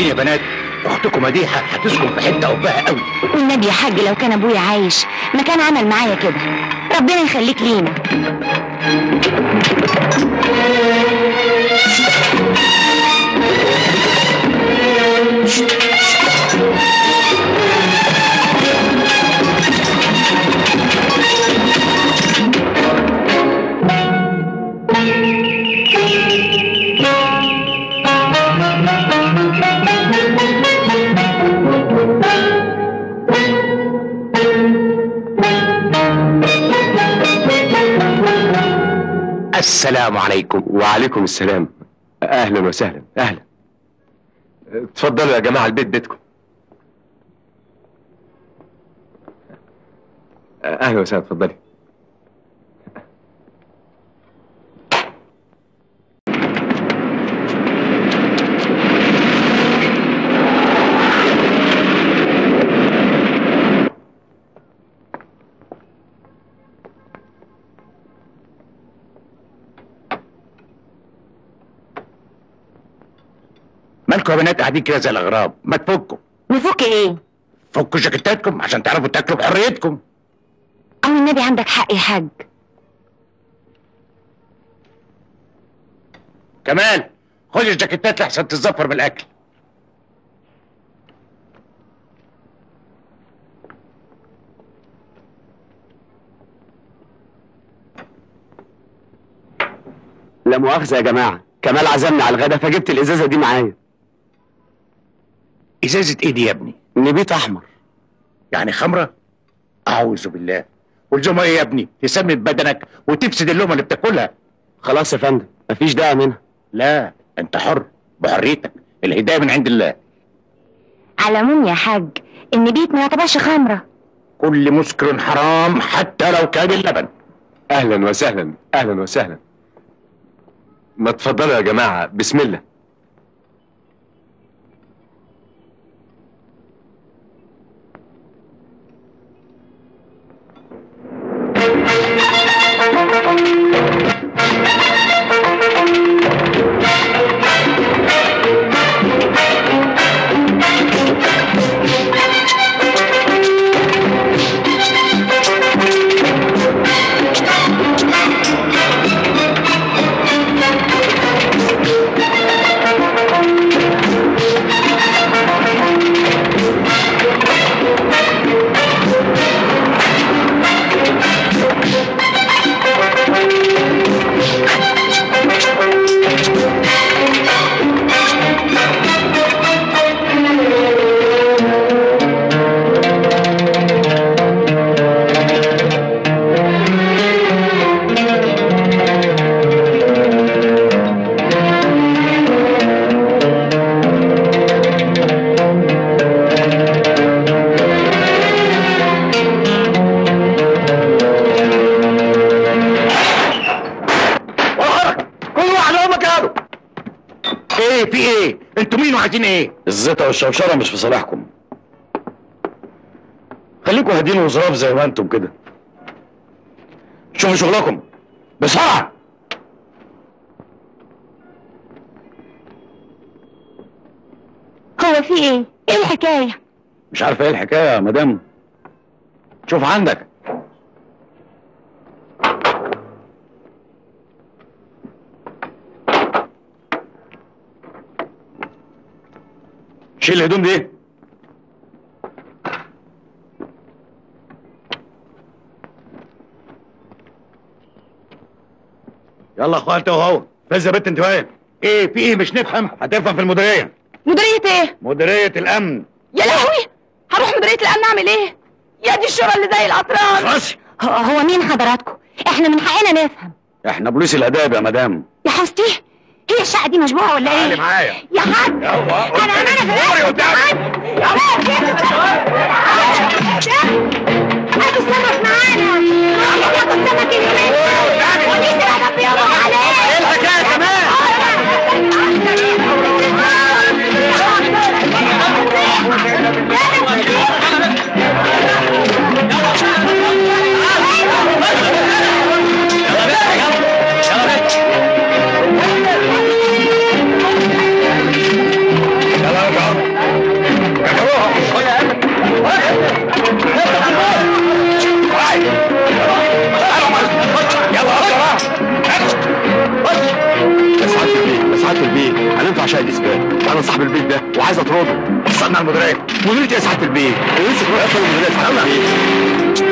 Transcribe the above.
صدقوني يا بنات اختكم مديحه هتسكن في حته قبها قوي والنبي يا حاج لو كان ابويا عايش ما كان عمل معايا كده ربنا يخليك لينا السلام عليكم وعليكم السلام اهلا وسهلا اهلا اتفضلوا يا جماعه البيت بيتكم اهلا وسهلا اتفضلي مالكم يا بنات قاعدين كده زي الاغراب ما تفكوا نفك ايه فكوا جاكيتاتكم عشان تعرفوا تاكلوا بحريتكم او النبي عندك حق يا حاج كمال خد الجاكيتات لحسن تتزفر بالاكل لا مؤاخذه يا جماعه كمال عزمني على الغدا فجبت الازازه دي معايا ازازه ايه دي يا ابني نبيت احمر يعني خمره اعوذ بالله والزومه ايه يا ابني تسمم بدنك وتفسد اللقمه اللي بتاكلها خلاص يا فندم مفيش داعي منها لا انت حر بحريتك الهدايه من عند الله على العموم يا حاج النبيت ما يعتبرش خمره كل مسكر حرام حتى لو كان اللبن اهلا وسهلا اهلا وسهلا ما تفضلوا يا جماعه بسم الله كل واحد له مكانه ايه في ايه انتوا مين وعايزين ايه الزيطة والشوشرة مش في صالحكم خليكوا هادين وظراف زي ما انتم كده شوفوا شغلكم بسرعة هو في ايه ايه الحكايه مش عارف ايه الحكاية يا مدام شوف عندك شيل الهدوم دي يلا يا اخويا انت وهو فز يا بنت انت وين ايه في ايه مش نفهم هتفهم في المديريه مديريه ايه مديريه الامن يا لهوي هروح مديريه الامن اعمل ايه يا دي الشرى اللي زي القطران خلاص هو, هو مين حضراتكم احنا من حقنا نفهم احنا بوليس الاداب يا مدام يا حستي هي الشقه دي مشبوهه ولا ايه تعالي معايا. يا حاج يلا، انا انا في دوري الأكل. قدامي. يا حاج هاتوا السمك معانا هاتوا السمك اليومين ودي سمكه بيضة عليه ايه الحكايه كمان يلا ارجعوا اسباب وانا صاحب البيت ده وعايز اطرده وصلنا المديريه مديرتي يا سعاده البيت انا لسه كمان اصلا المديريه يا سعاده البيت